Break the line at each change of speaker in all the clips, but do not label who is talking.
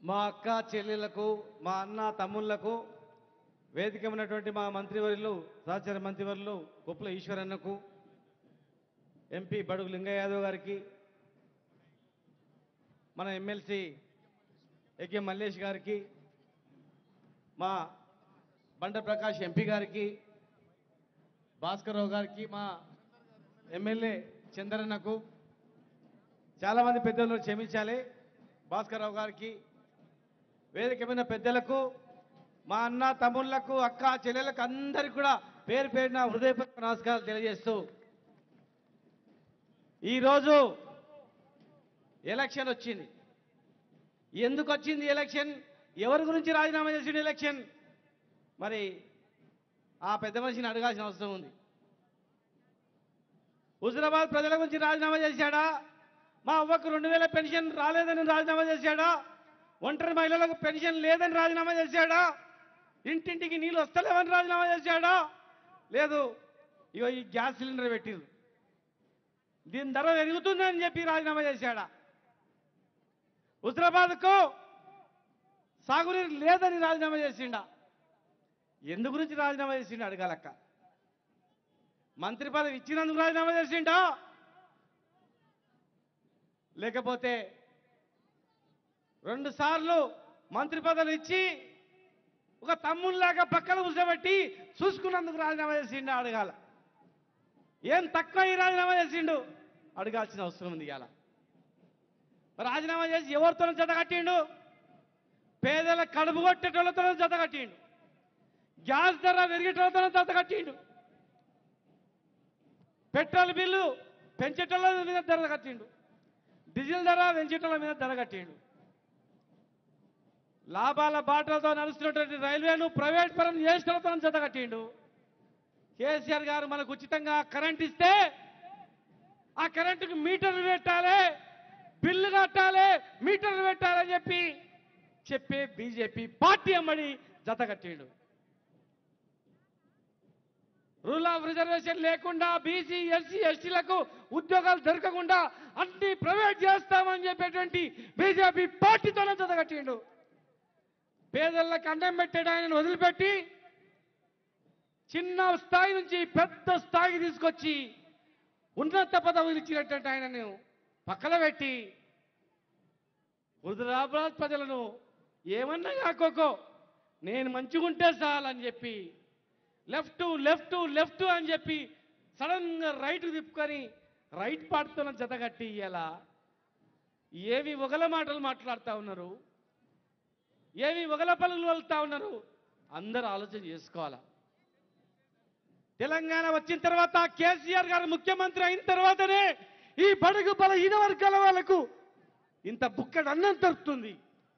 మా అక్క చెల్లెళ్లకు మా అన్న తమ్ముళ్లకు వేదిక ఉన్నటువంటి మా మంత్రివర్యులు సహచర మంత్రివర్యులు కుప్పల ఈశ్వరన్నకు ఎంపీ బడుగు లింగయ్య యాదవ్ గారికి మన ఎమ్మెల్సీ ఎగ్యం మల్లేష్ గారికి మా బండ ప్రకాష్ ఎంపీ గారికి భాస్కర్రావు గారికి మా ఎమ్మెల్యే చంద్రన్నకు చాలామంది పెద్దలు క్షమించాలి భాస్కర్రావు గారికి వేదికమైన పెద్దలకు మా అన్న తమ్ముళ్లకు అక్క చెల్లెలకు అందరికి కూడా పేరు పేరున హృదయపూర్వక నమస్కారాలు తెలియజేస్తూ ఈరోజు ఎలక్షన్ వచ్చింది ఎందుకు వచ్చింది ఎలక్షన్ ఎవరి గురించి రాజీనామా చేసిండు ఎలక్షన్ మరి ఆ పెద్ద మనిషిని అడగాల్సిన అవసరం ఉంది హుజరాబాద్ ప్రజల గురించి రాజీనామా చేశాడా మా అవ్వకు రెండు వేల పెన్షన్ రాలేదని రాజీనామా చేశాడా ఒంటరి మహిళలకు పెన్షన్ లేదని రాజీనామా చేశాడా ఇంటింటికి నీళ్ళు వస్తలేవని రాజీనామా చేశాడా లేదు ఇగో ఈ గ్యాస్ సిలిండర్ పెట్టిరు దీని ధర పెరుగుతుందని చెప్పి రాజీనామా చేశాడా హుజరాబాద్కు సాగునీరు లేదని రాజీనామా చేసిండా ఎందు గురించి రాజీనామా చేసిండు అడగాలక్క మంత్రి పదవి ఇచ్చినందుకు రాజీనామా చేసిండా లేకపోతే రెండు సార్లు మంత్రి పదవులు ఇచ్చి ఒక తమ్ముళ్ళలాగా పక్కన కూర్చోబెట్టి చూసుకున్నందుకు రాజీనామా చేసిండా అడగాల ఏం తక్కువ ఈ రాజీనామా చేసిండు అడగాల్సిన అవసరం ఉంది ఇవాళ రాజీనామా చేసి ఎవరితో జత కట్టిండు పేదల కడుపు కొట్టేటోళ్ళతో జత కట్టిండు గ్యాస్ ధర పెరిగేటోళ్ళతో జత కట్టిండు పెట్రోల్ బిల్లు పెంచేటోళ్ళ మీద ధర కట్టిండు డీజిల్ ధర పెంచేటోళ్ళ మీద ధర కట్టిండు లాభాల బాటలతో నడుస్తున్నటువంటి రైల్వేను ప్రైవేట్ పరం చేసేటోళ్ళతో జత కట్టిండు కేసీఆర్ గారు మనకు ఉచితంగా కరెంట్ ఇస్తే ఆ కరెంటుకు మీటర్లు పెట్టాలి బిల్లు కట్టాలి మీటర్లు పెట్టాలని చెప్పి చెప్పే బీజేపీ పార్టీ అమ్మడి జత కట్టిండు రూల్ ఆఫ్ రిజర్వేషన్ లేకుండా బీసీ ఎస్సీ ఎస్టీలకు ఉద్యోగాలు దొరకకుండా అన్ని ప్రైవేట్ చేస్తామని చెప్పేటువంటి బీజేపీ పార్టీతోనే జతగట్టిండు పేదలకు అన్నం పెట్టాడు ఆయనను వదిలిపెట్టి చిన్న స్థాయి నుంచి పెద్ద స్థాయికి తీసుకొచ్చి ఉన్నత పదవులు ఇచ్చినటువంటి ఆయనను పక్కన పెట్టి హుజరాబాద్ ప్రజలను ఏమన్నా కాకోకో నేను మంచిగుంటే చాలని చెప్పి లెఫ్ట్ లెఫ్ట్ లెఫ్ట్ అని చెప్పి సడన్ గా రైట్ తిప్పుకొని రైట్ పాడుతున్న జతగట్టి ఇలా ఏవి ఒగల మాటలు మాట్లాడుతూ ఉన్నారు ఏవి ఒగల పనులు వెళ్తా ఉన్నారు అందరూ ఆలోచన చేసుకోవాలా తెలంగాణ వచ్చిన తర్వాత కేసీఆర్ గారు ముఖ్యమంత్రి అయిన తర్వాతనే ఈ బడుగు బలహీన వర్గాల వాళ్ళకు ఇంత బుక్కడు అన్నం దొరుకుతుంది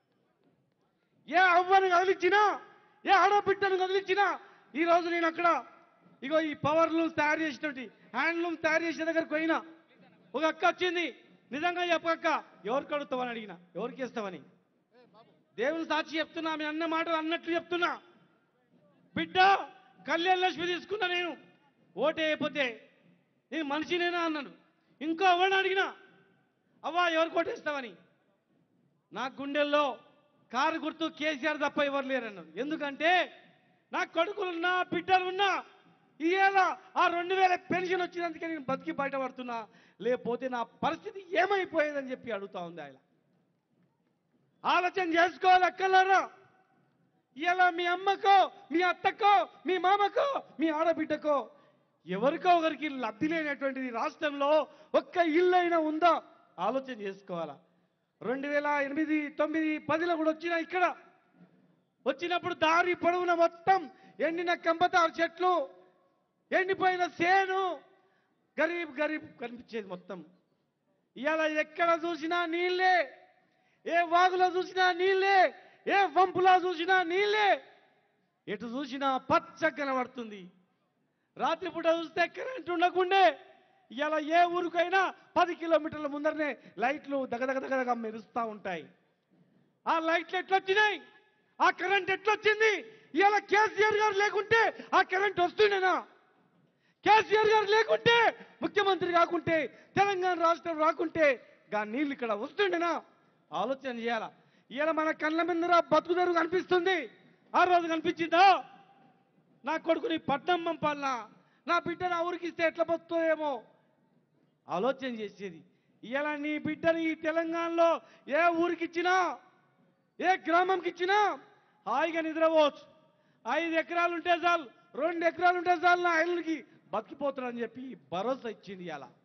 ఏ అవ్వను కదిలించినా ఏ ఆడబిడ్డను కదిలించినా ఈ రోజు నేను అక్కడ ఇగో ఈ పవర్ లూమ్స్ తయారు చేసినటువంటి హ్యాండ్లూమ్ తయారు చేసే దగ్గరకు పోయినా ఒక అక్క వచ్చింది నిజంగా చెప్పక్క ఎవరికి అడుగుతావని అడిగిన ఎవరికి ఇస్తావని దేవుని సాక్షి చెప్తున్నా మీ అన్న మాటలు అన్నట్లు చెప్తున్నా బిడ్డ కళ్యాణ లక్ష్మి తీసుకున్నా నేను ఓటే అయిపోతే నేను మనిషినేనా అన్నాడు ఇంకో అవ్వని అడిగినా అవ్వా ఎవరు కొట్టేస్తావని నా గుండెల్లో కారు గుర్తు కేసీఆర్ తప్ప ఎవరు లేరన్నారు ఎందుకంటే నా కొడుకులున్నా బిడ్డలున్నా ఇవాళ ఆ రెండు వేల పెన్షన్ వచ్చినందుకే నేను బతికి బయటపడుతున్నా లేకపోతే నా పరిస్థితి ఏమైపోయేదని చెప్పి అడుగుతా ఉంది ఆయన ఆలోచన చేసుకోవాలి అక్కలారా ఇలా మీ అమ్మకో మీ అత్తకో మీ మామకో మీ ఆడబిడ్డకో ఎవరికో ఒకరికి లబ్ధి లేనటువంటిది రాష్ట్రంలో ఒక్క ఇల్లు అయినా ఉందా ఆలోచన చేసుకోవాలా రెండు వేల ఎనిమిది తొమ్మిది పదిలో కూడా వచ్చిన ఇక్కడ వచ్చినప్పుడు దారి పొడవున మొత్తం ఎండిన కంబతారు చెట్లు ఎండిపోయిన సేను గరీబ్ గరీబ్ కనిపించేది మొత్తం ఇవాళ ఎక్కడ చూసినా నీళ్ళే ఏ వాగులో చూసినా నీళ్ళే ఏ వంపులా చూసినా నీళ్ళే ఎటు చూసినా పచ్చ కనబడుతుంది రాత్రిపూట చూస్తే కరెంట్ ఉండకుండే ఇలా ఏ ఊరికైనా పది కిలోమీటర్ల ముందరనే లైట్లు దగదగ దగదగ మెరుస్తూ ఉంటాయి ఆ లైట్లు ఎట్లొచ్చినాయి ఆ కరెంట్ ఎట్లొచ్చింది ఇలా కేసీఆర్ గారు లేకుంటే ఆ కరెంట్ వస్తుండేనా కేసీఆర్ గారు లేకుంటే ముఖ్యమంత్రి కాకుంటే తెలంగాణ రాష్ట్రం రాకుంటే గా నీళ్ళు ఇక్కడ వస్తుండేనా ఆలోచన చేయాలా ఇలా మన కళ్ళ మీద బతుకుదరు కనిపిస్తుంది ఆ రోజు కనిపించిందా నా కొడుకుని పట్నం పంపాలనా నా బిడ్డ నా ఊరికి ఇస్తే ఎట్లా బతుకుతుందేమో ఆలోచన చేసేది ఇలా నీ బిడ్డని ఈ తెలంగాణలో ఏ ఊరికి ఇచ్చినా ఏ గ్రామంకి ఇచ్చినా హాయిగా నిద్రపోవచ్చు ఐదు ఎకరాలు ఉంటే చాలు రెండు ఎకరాలు ఉంటే చాలు నా ఐదుకి బతికిపోతాడని చెప్పి భరోసా ఇచ్చింది ఇలా